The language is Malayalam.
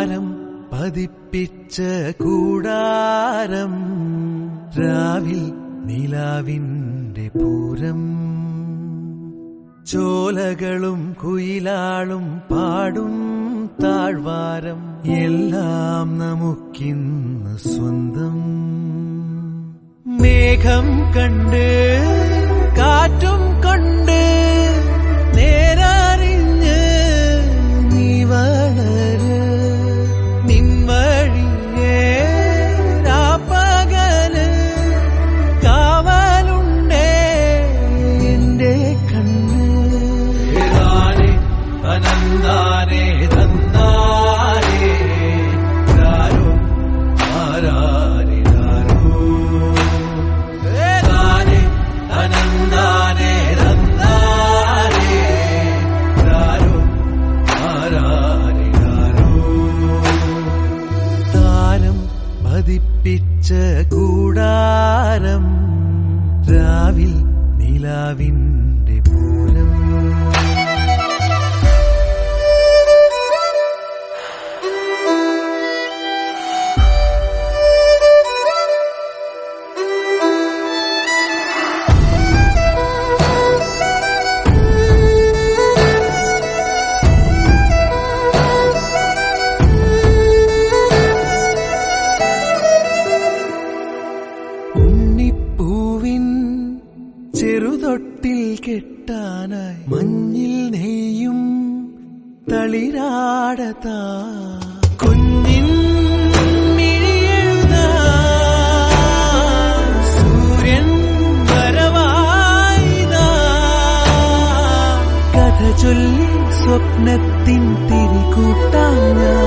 താരം പതിപ്പിച്ച കൂടാരം രാവിൽ നിലാവിന്റെ പൂരം ചോലകളും കുയിലാളും പാടും താഴ്വാരം എല്ലാം നമുക്കിന്ന് സ്വന്തം മേഘം കണ്ട് കാറ്റും കൊണ്ട് നേരറിഞ്ഞ് നീ വളര് നിൻ വഴിയേ രാപ്പകല് കാവലുണ്ടേ എന്റെ കണ്ണ് അനന്താനേ തന്നാരേ രാരോ ആരാരിരാരോ ഏതാനേ അനന്താനേ തന്നാരേ രാരോ ആരാരിരാരോ താരം പതിപ്പിച്ച കൂടാരം രാവിൽ നിലാവിന്റെ പൂരം ഉണ്ണിപ്പൂവിൻ ചെറുതൊട്ടിൽ കെട്ടാനായി മഞ്ഞിൽ നെയ്യും തളിരാടതാ കുഞ്ഞിൻ മിഴിയെഴുതാൻ സൂര്യൻ വരവായിതാ കഥ ചൊല്ലി സ്വപ്നത്തിൻ തിരികൂട്ടാൻ ഞാൻ